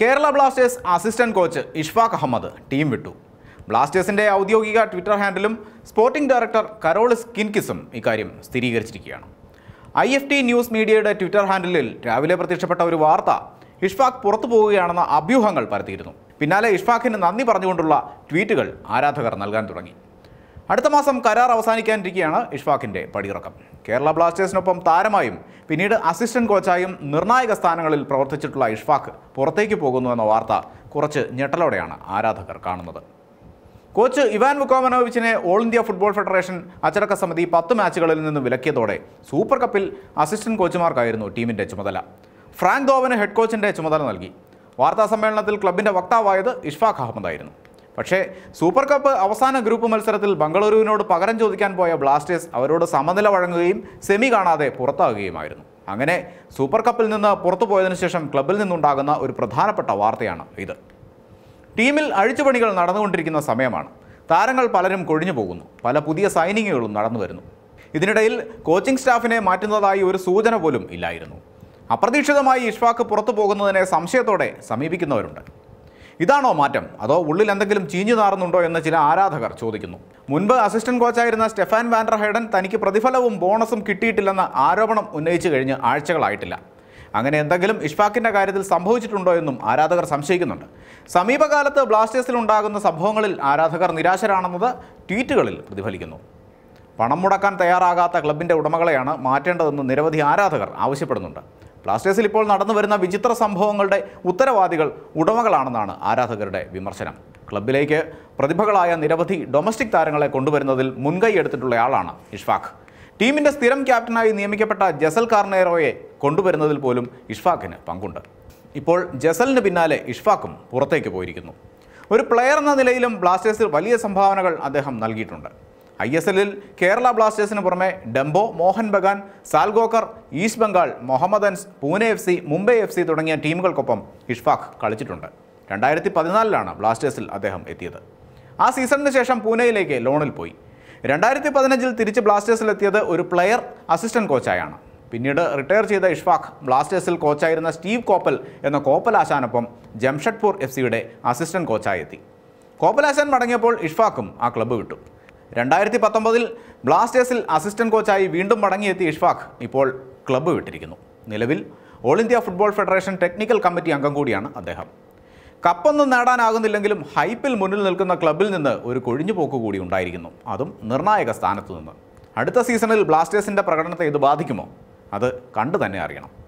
Kerala Blasters assistant coach Ishfaq Ahmed team വിട്ടു ബ്ലാസ്റ്റേഴ്സിന്റെ ഔദ്യോഗിക ട്വിറ്റർ ഹാൻഡിലും സ്പോർട്ടിംഗ് ഡയറക്ടർ കരോളിസ് കിൻകിസും ഇക്കാര്യം സ്ഥിരീകരിച്ചിരിക്കുകയാണ് ഐ എഫ് ടി ന്യൂസ് മീഡിയയുടെ ട്വിറ്റർ ഹാൻഡിലിൽ രാവിലെ പ്രത്യക്ഷപ്പെട്ട ഒരു വാർത്ത ഇഷ്ഫാഖ് പുറത്തു പോവുകയാണെന്ന അഭ്യൂഹങ്ങൾ പരത്തിയിരുന്നു പിന്നാലെ ഇഷ്ഫാഖിന് നന്ദി പറഞ്ഞുകൊണ്ടുള്ള ട്വീറ്റുകൾ ആരാധകർ നൽകാൻ തുടങ്ങി അടുത്ത മാസം കരാർ അവസാനിക്കാനിരിക്കെയാണ് ഇഷ്ഫാഖിന്റെ പടിയിറക്കം കേരള ബ്ലാസ്റ്റേഴ്സിനൊപ്പം താരമായും പിന്നീട് അസിസ്റ്റന്റ് കോച്ചായും നിർണായക സ്ഥാനങ്ങളിൽ പ്രവർത്തിച്ചിട്ടുള്ള ഇഷ്ഫാഖ് പുറത്തേക്ക് പോകുന്നു എന്ന വാർത്ത കുറച്ച് ഞെട്ടലോടെയാണ് ആരാധകർ കാണുന്നത് കോച്ച് ഇവാൻ വുക്കോമനോവിച്ചിനെ ഓൾ ഇന്ത്യ ഫുട്ബോൾ ഫെഡറേഷൻ അച്ചടക്ക സമിതി പത്ത് മാച്ചുകളിൽ നിന്ന് വിലക്കിയതോടെ സൂപ്പർ കപ്പിൽ അസിസ്റ്റന്റ് കോച്ചുമാർക്കായിരുന്നു ടീമിന്റെ ചുമതല ഫ്രാങ്ക് ദോവന് ഹെഡ് കോച്ചിന്റെ ചുമതല നൽകി വാർത്താ സമ്മേളനത്തിൽ ക്ലബിന്റെ വക്താവായത് ഇഷ്ഫാഖ് അഹമ്മദായിരുന്നു പക്ഷേ സൂപ്പർ കപ്പ് അവസാന ഗ്രൂപ്പ് മത്സരത്തിൽ ബംഗളൂരുവിനോട് പകരം ചോദിക്കാൻ പോയ ബ്ലാസ്റ്റേഴ്സ് അവരോട് സമനില വഴങ്ങുകയും സെമി കാണാതെ പുറത്താകുകയുമായിരുന്നു അങ്ങനെ സൂപ്പർ കപ്പിൽ നിന്ന് പുറത്തു പോയതിനു ശേഷം ക്ലബിൽ നിന്നുണ്ടാകുന്ന ഒരു പ്രധാനപ്പെട്ട വാർത്തയാണ് ഇത് ടീമിൽ അഴിച്ചുപണികൾ നടന്നുകൊണ്ടിരിക്കുന്ന സമയമാണ് താരങ്ങൾ പലരും കൊഴിഞ്ഞു പോകുന്നു പല പുതിയ സൈനിങ്ങുകളും നടന്നു വരുന്നു ഇതിനിടയിൽ കോച്ചിംഗ് സ്റ്റാഫിനെ മാറ്റുന്നതായി ഒരു സൂചന പോലും ഇല്ലായിരുന്നു അപ്രതീക്ഷിതമായി ഇഷ്ഫാഖ് പുറത്തു പോകുന്നതിനെ സംശയത്തോടെ സമീപിക്കുന്നവരുണ്ട് ഇതാണോ മാറ്റം അതോ ഉള്ളിൽ എന്തെങ്കിലും ചീഞ്ഞു നാറുന്നുണ്ടോ എന്ന് ചില ആരാധകർ ചോദിക്കുന്നു മുൻപ് അസിസ്റ്റന്റ് കോച്ചായിരുന്ന സ്റ്റെഫാൻ വാൻഡർ ഹൈഡൻ തനിക്ക് പ്രതിഫലവും ബോണസും കിട്ടിയിട്ടില്ലെന്ന ആരോപണം ഉന്നയിച്ചു കഴിഞ്ഞ് ആഴ്ചകളായിട്ടില്ല അങ്ങനെ എന്തെങ്കിലും ഇഷ്ഫാഖിന്റെ കാര്യത്തിൽ സംഭവിച്ചിട്ടുണ്ടോ എന്നും ആരാധകർ സംശയിക്കുന്നുണ്ട് സമീപകാലത്ത് ബ്ലാസ്റ്റേഴ്സിൽ ഉണ്ടാകുന്ന സംഭവങ്ങളിൽ ആരാധകർ നിരാശരാണെന്നത് ട്വീറ്റുകളിൽ പ്രതിഫലിക്കുന്നു പണം മുടക്കാൻ തയ്യാറാകാത്ത ക്ലബിന്റെ ഉടമകളെയാണ് മാറ്റേണ്ടതെന്ന് നിരവധി ആരാധകർ ആവശ്യപ്പെടുന്നുണ്ട് ബ്ലാസ്റ്റേഴ്സിൽ ഇപ്പോൾ നടന്നു വരുന്ന വിചിത്ര സംഭവങ്ങളുടെ ഉത്തരവാദികൾ ഉടമകളാണെന്നാണ് ആരാധകരുടെ വിമർശനം ക്ലബിലേക്ക് പ്രതിഭകളായ നിരവധി ഡൊമസ്റ്റിക് താരങ്ങളെ കൊണ്ടുവരുന്നതിൽ മുൻകൈ എടുത്തിട്ടുള്ളയാളാണ് ഇഷ്ഫാഖ് ടീമിന്റെ സ്ഥിരം ക്യാപ്റ്റനായി നിയമിക്കപ്പെട്ട ജസൽ കാർണേറോയെ കൊണ്ടുവരുന്നതിൽ പോലും ഇഷ്ഫാഖിന് പങ്കുണ്ട് ഇപ്പോൾ ജസലിന് പിന്നാലെ ഇഷ്ഫാഖും പുറത്തേക്ക് പോയിരിക്കുന്നു ഒരു പ്ലെയർ എന്ന നിലയിലും ബ്ലാസ്റ്റേഴ്സിൽ വലിയ സംഭാവനകൾ അദ്ദേഹം നൽകിയിട്ടുണ്ട് ഐ എസ് എല്ലിൽ കേരള ബ്ലാസ്റ്റേഴ്സിന് പുറമെ Dempo Mohun Bagan Salgaocar East Bengal Mohammedans Pune F C Mumbai F C തുടങ്ങിയ ടീമുകൾക്കൊപ്പം ഇഷ്ഫാഖ് കളിച്ചിട്ടുണ്ട് രണ്ടായിരത്തി പതിനാലിലാണ് ബ്ലാസ്റ്റേഴ്സിൽ അദ്ദേഹം എത്തിയത് ആ സീസണിന് ശേഷം പൂനെയിലേക്ക് ലോണിൽ പോയി രണ്ടായിരത്തി പതിനഞ്ചിൽ തിരിച്ച് ബ്ലാസ്റ്റേഴ്സിലെത്തിയത് ഒരു പ്ലെയർ അസിസ്റ്റന്റ് കോച്ചായാണ് പിന്നീട് റിട്ടയർ ചെയ്ത ഇഷ്ഫാഖ് ബ്ലാസ്റ്റേഴ്സിൽ കോച്ചായിരുന്ന സ്റ്റീവ് കോപ്പൽ എന്ന കോപ്പലാശാനൊപ്പം ജംഷഡ്പൂർ എഫ് സിയുടെ അസിസ്റ്റന്റ് കോച്ചായി എത്തി കോപ്പലാശാൻ മടങ്ങിയപ്പോൾ ഇഷ്ഫാഖും ആ ക്ലബ്ബ് വിട്ടു രണ്ടായിരത്തി പത്തൊമ്പതിൽ ബ്ലാസ്റ്റേഴ്സിൽ അസിസ്റ്റന്റ് കോച്ചായി വീണ്ടും മടങ്ങിയെത്തിയ ഇഷ്ഫാഖ് ഇപ്പോൾ ക്ലബ്ബ് വിട്ടിരിക്കുന്നു നിലവിൽ all India football federation technical committee അംഗം കൂടിയാണ് അദ്ദേഹം കപ്പൊന്നും നേടാനാകുന്നില്ലെങ്കിലും ഹൈപ്പിൽ മുന്നിൽ നിൽക്കുന്ന ക്ലബിൽ നിന്ന് ഒരു കൊഴിഞ്ഞുപോക്ക് കൂടി ഉണ്ടായിരിക്കുന്നു അതും നിർണായക സ്ഥാനത്തു നിന്ന് അടുത്ത സീസണിൽ ബ്ലാസ്റ്റേഴ്സിൻ്റെ പ്രകടനത്തെ ഇത് ബാധിക്കുമോ അത് കണ്ടു തന്നെ അറിയണം